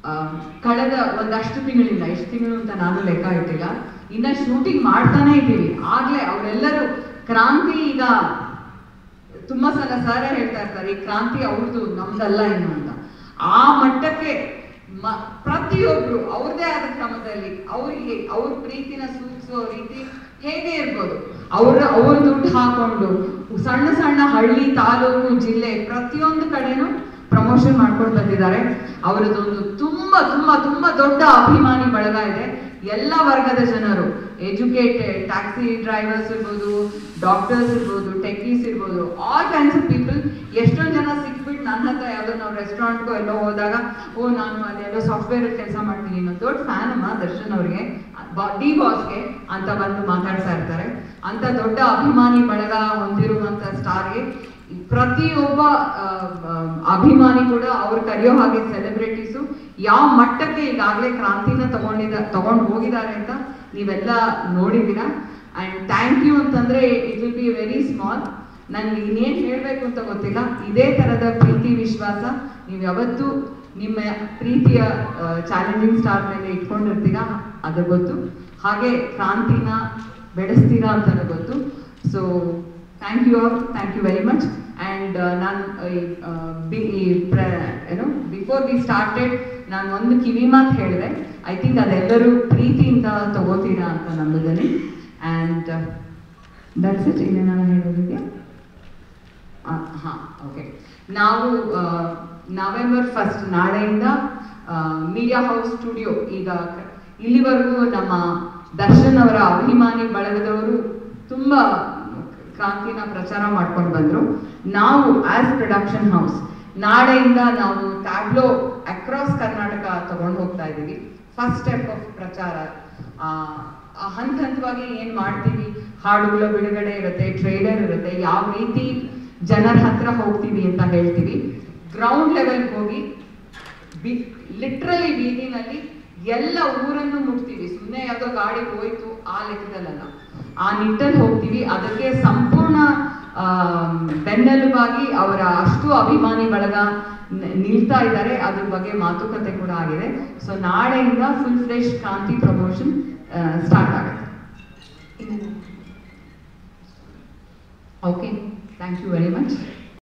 ಆ, ಕಳೆದ ಒಂದಷ್ಟು ತಿಂಗಳಿಂದ ಎಷ್ಟು ತಿಂಗಳು ಅಂತ ನಾನು ಲೆಕ್ಕ ಇಟ್ಟಿಲ್ಲ ಇನ್ನ ಶೂಟಿಂಗ್ ಮಾಡ್ತಾನೆ ಇದ್ದೀವಿ ಆಗ್ಲೇ ಅವರೆಲ್ಲರೂ ಕ್ರಾಂತಿ ಈಗ ತುಂಬಾ ಸಲ ಸರ ಹೇಳ್ತಾ ಇರ್ತಾರೆ ಈ ಕ್ರಾಂತಿ ಅವ್ರದ್ದು ನಮ್ದಲ್ಲ ಏನು ಅಂತ ಆ ಮಟ್ಟಕ್ಕೆ ಮ- ಪ್ರತಿಯೊಬ್ರು ಅವ್ರದೇ ಆದ ಕ್ರಮದಲ್ಲಿ ಅವರಿಗೆ ಅವ್ರ ಪ್ರೀತಿನ ಸೂಚಿಸೋ ರೀತಿ ಹೇಗೆ ಇರ್ಬೋದು ಅವ್ರ ಅವ್ರ ದುಡ್ಡು ಹಾಕೊಂಡು ಸಣ್ಣ ಸಣ್ಣ ಹಳ್ಳಿ ತಾಲೂಕು ಜಿಲ್ಲೆ ಪ್ರತಿಯೊಂದು ಕಡೆನೂ ಪ್ರಮೋಷನ್ ಮಾಡ್ಕೊಂಡು ಬಂದಿದ್ದಾರೆ ಅವರದೊಂದು ತುಂಬಾ ತುಂಬಾ ತುಂಬಾ ದೊಡ್ಡ ಅಭಿಮಾನಿ ಬಳಗ ಇದೆ ಎಲ್ಲ ವರ್ಗದ ಜನರು ಎಜುಕೇಟೆಡ್ ಟ್ಯಾಕ್ಸಿ ಡ್ರೈವರ್ಸ್ ಇರ್ಬೋದು ಡಾಕ್ಟರ್ಸ್ ಇರ್ಬೋದು ಟೆಕ್ಕೀಸ್ ಇರ್ಬೋದು ಆಲ್ ಕೈಂಡ್ಸ್ ಆಫ್ ಪೀಪಲ್ ಎಷ್ಟೊಂದು ಜನ ಸಿಕ್ಬಿಟ್ಟು ನನ್ನ ಹತ್ರ ಯಾವುದೋ ನಾವು ರೆಸ್ಟೋರೆಂಟ್ಗೋ ಎಲ್ಲೋ ಹೋದಾಗ ಓ ನಾನು ಅಲ್ಲೆಲ್ಲೋ ಸಾಫ್ಟ್ವೇರ್ ಕೆಲಸ ಮಾಡ್ತೀನಿ ಅನ್ನೋ ದೊಡ್ಡ ಫ್ಯಾನ್ ಅಮ್ಮ ದರ್ಶನ್ ಅವ್ರಿಗೆ ಡಿ ಬಾಸ್ಗೆ ಅಂತ ಬಂದು ಮಾತಾಡ್ತಾ ಇರ್ತಾರೆ ಅಂತ ದೊಡ್ಡ ಅಭಿಮಾನಿ ಬಳಗ ಹೊಂದಿರುವಂತ ಸ್ಟಾರ್ಗೆ ಪ್ರತಿಯೊಬ್ಬ ಆ, ಆ, ಅಭಿಮಾನಿ ಕೂಡ ಅವ್ರು ಕರೆಯೋ ಹಾಗೆ ಸೆಲೆಬ್ರಿಟೀಸು ಯಾವ ಮಟ್ಟಕ್ಕೆ ಈಗಾಗಲೇ ಕ್ರಾಂತಿನ ತಗೊಂಡಿದ ತಗೊಂಡು ಹೋಗಿದ್ದಾರೆ ಅಂತ ನೀವೆಲ್ಲ ನೋಡಿದ್ದೀರಾ ಅಂಡ್ ಥ್ಯಾಂಕ್ ಯು ಅಂತಂದ್ರೆ it will be very small ನನ್ಗೆ ಇನ್ನೇನು ಹೇಳಬೇಕು ಅಂತ ಗೊತ್ತಿಲ್ಲ ಇದೇ ಥರದ ಪ್ರೀತಿ ವಿಶ್ವಾಸ ನೀವು ಯಾವತ್ತೂ ನಿಮ್ಮ ಪ್ರೀತಿಯ ಚಾಲೆಂಜಿಂಗ್ ಸ್ಟಾರ್ ಮೇಲೆ ಇಟ್ಕೊಂಡಿರ್ತೀರಾ ಅದು ಗೊತ್ತು ಹಾಗೆ ಕ್ರಾಂತಿನ ಬೆಳೆಸ್ತೀರಾ ಅಂತಲೂ ಗೊತ್ತು so thank you all thank you very much and ನಾನು ಏನು ಬಿಫೋರ್ ವಿ ಸ್ಟಾರ್ಟೆಡ್ ನಾನು ಒಂದು ಕಿವಿ ಮಾತು ಹೇಳಿದೆ ಐ ಥಿಂಕ್ ಅದೆಲ್ಲರೂ ಪ್ರೀತಿಯಿಂದ ತಗೋತೀರಾ ಅಂತ ನಂಬಿದ್ದೀನಿ ಆ್ಯಂಡ್ ದಟ್ಸ್ ಇಟ್ ಇನ್ನೇನಾರ ಹೇಳೋದಿದೆಯಾ ಹಾಂ ಓಕೆ ನಾವು ನವೆಂಬರ್ ಫಸ್ಟ್ ನಾಳೆಯಿಂದ ಮೀಡಿಯಾ ಹೌಸ್ ಸ್ಟುಡಿಯೋ ಈಗ ಕ- ಇಲ್ಲಿವರೆಗೂ ನಮ್ಮ ದರ್ಶನ್ ಅವರ ಅಭಿಮಾನಿ ಬಳಗದವರು ತುಂಬ ಕ್ರಾಂತಿನ ಪ್ರಚಾರ ಮಾಡ್ಕೊಂಡು ಬಂದರು ನಾವು ಆಸ್ ಪ್ರೊಡಕ್ಷನ್ ಹೌಸ್ ನಾಳೆಯಿಂದ ನಾವು ಟ್ಯಾಬ್ಲೋ ಅಕ್ರಾಸ್ ಕರ್ನಾಟಕ ತಗೊಂಡು ಹೋಗ್ತಾ ಇದ್ದೀವಿ ಫಸ್ಟ್ ಸ್ಟೆಪ್ ಆಫ್ ಪ್ರಚಾರ ಆ, ಆ ಹಂತ ಹಂತವಾಗಿ ಏನ್ ಮಾಡ್ತೀವಿ ಹಾಡುಗಳ ಬಿಡುಗಡೆ ಇರುತ್ತೆ ಟ್ರೇಲರ್ ಇರುತ್ತೆ ಯಾವ ರೀತಿ ಜನರ ಹತ್ರ ಹೋಗ್ತೀವಿ ಅಂತ ಹೇಳ್ತೀವಿ ಗ್ರೌಂಡ್ ಲೆವೆಲ್ ಹೋಗಿ ಲಿಟ್ರಲಿ ಬೀದಿನಲ್ಲಿ ಎಲ್ಲ ಊರನ್ನು ಮುಟ್ತೀವಿ ಸುಮ್ಮನೆ ಯಾವುದೋ ಗಾಡಿ ಹೋಯ್ತು ಆ ಲೆಕ್ಕದಲ್ಲ ಆ ನಿಟ್ಟಲ್ಲಿ ಹೋಗ್ತೀವಿ ಅದಕ್ಕೆ ಸಂಪೂರ್ಣ ಆ, ಬೆನ್ನೆಲುಬಾಗಿ ಅವರ ಅಷ್ಟು ಅಭಿಮಾನಿ ಬಳಗ ನ- ನಿಲ್ತಾ ಇದ್ದಾರೆ ಅದ್ರ ಬಗ್ಗೆ ಮಾತುಕತೆ ಕೂಡ ಆಗಿದೆ ಸೊ ನಾಳೆಯಿಂದ full fresh Kranti promotion start ಆಗುತ್ತೆ okay thank you very much